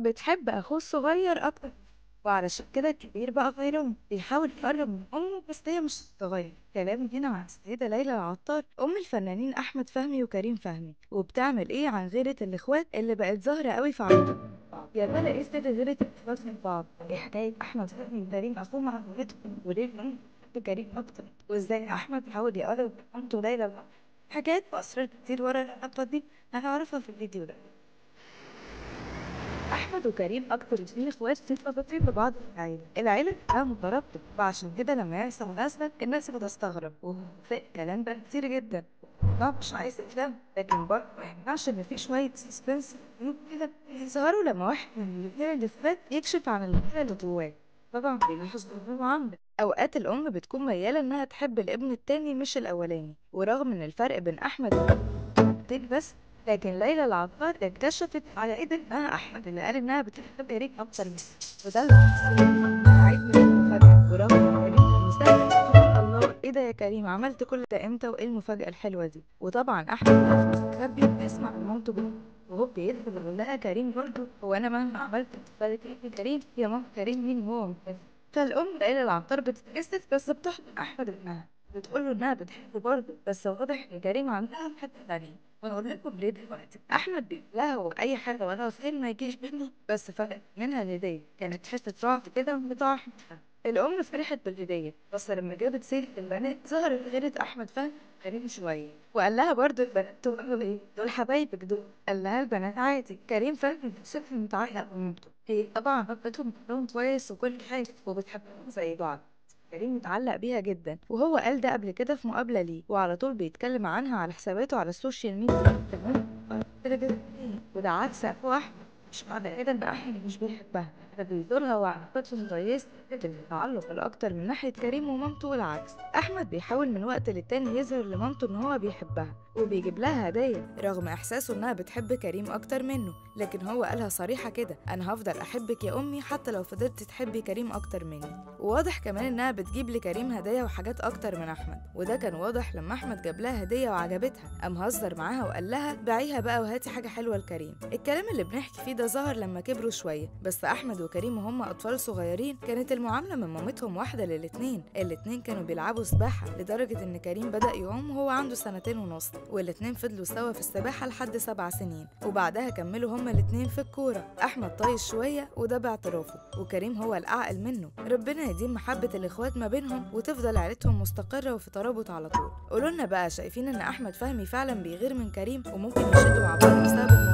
بتحب أخوه الصغير أكتر وعلشان كده الكبير بقى غيرهم بيحاول يقرب من أمه بس هي مش بتتغير كلام هنا عن السيدة ليلى العطار أم الفنانين أحمد فهمي وكريم فهمي وبتعمل إيه عن غيرة الإخوات اللي بقت ظاهرة قوي في علاقتهم يا ترى إيه سر غيرة الإخوات من بعض؟ إيه حكاية أحمد فهمي وكريم أخوه مع غيرتهم وليه الأم بتحب كريم أكتر؟ وإزاي أحمد حاول يقرب من مامته ليلى بقى؟ حاجات وأسرار كتير ورا العلاقة دي هنعرفها في الفيديو ده احمد وكريم اكتر اتنين اخوات مرتبطين ببعض في العيله العيله كلها مترابطه وعشان كده لما يحصل مناسبه الناس بتستغرب وفي الكلام ده كتير جدا طبعا مش عايز افلام لكن برضه ما يمنعش ان في شويه سسبنس كده يظهروا لما واحد من الاتنين اللي فات يكشف عن الغيره اللي جواه طبعا بيلاحظ المعامله اوقات الام بتكون مياله انها تحب الابن التاني مش الاولاني ورغم ان الفرق بين احمد وكريم بس لكن ليلى العطار اكتشفت على ايد ابنها احمد اللي قال انها بتحب كريم اكتر منه وده اللي حصل عيد من المفاجأة ورغم ان كريم كان مستغرب الله ايه ده يا كريم عملت كل ده امتى وايه المفاجأة الحلوة دي وطبعا احمد واقف مستخبي بيسمع من مامته جوه وهو بيدخل يقول لها كريم برضه هو انا مهما عملت تفادك ايه كريم يا ماما كريم مين هو فالام ليلى العطار بتتجسس بس بتحضن احمد ابنها بتقول له انها بتحبه برضه بس واضح ان كريم عندها في حته تانية ونقول لكم ليه دلوقتي احمد بيقول لها هو اي حاجه ولا خير ما يجيش منه بس فرق منها الهديه كانت حته رعب كده من بتوع احمد الام فرحت بالهديه بس لما جابت سيره البنات ظهرت غيرة احمد فهمي كريم شويه وقال لها برضه البنات دول ايه دول حبايبك دول قال لها البنات عادي كريم فهمي شبه متعلق بمامته هي طبعا ربتهم كلهم كويس وكل حاجه وبتحبهم زي بعض كريم متعلق بيها جدا وهو قال ده قبل كده في مقابلة ليه وعلى طول بيتكلم عنها على حساباته على السوشيال ميديا تمام كده كده وده عكس أخوه أحمد مش معنى كده إن أحمد مش بيحبها ده بيدورها وعلاقتهم كويسة التعلق الأكتر من ناحية كريم ومامته والعكس أحمد بيحاول من وقت للتاني يظهر لمامته إن هو بيحبها وبيجيب لها هدايا رغم إحساسه إنها بتحب كريم أكتر منه لكن هو قالها صريحة كده أنا هفضل أحبك يا أمي حتى لو فضلت تحبي كريم أكتر مني وواضح كمان إنها بتجيب لكريم هدايا وحاجات أكتر من أحمد وده كان واضح لما أحمد جاب لها هدية وعجبتها قام هزر معاها وقال لها باعيها بقى وهاتي حاجة حلوة لكريم الكلام اللي بنحكي فيه ده ظهر لما كبروا شوية بس أحمد وكريم وهم أطفال صغيرين كانت المعاملة من مامتهم واحدة للاتنين الاتنين كانوا بيلعبوا سباحة لدرجة إن كريم بدأ يعوم وهو عنده سنتين ونص والاتنين فضلوا سوا في السباحة لحد سبع سنين وبعدها كملوا هما الاتنين في الكورة أحمد طايش شوية وده باعترافه وكريم هو الأعقل منه ربنا يديم محبة الإخوات ما بينهم وتفضل عيلتهم مستقرة وفي ترابط على طول قولوا لنا بقى شايفين إن أحمد فهمي فعلا بيغير من كريم وممكن يشدوا مع بعض بسبب الموضوع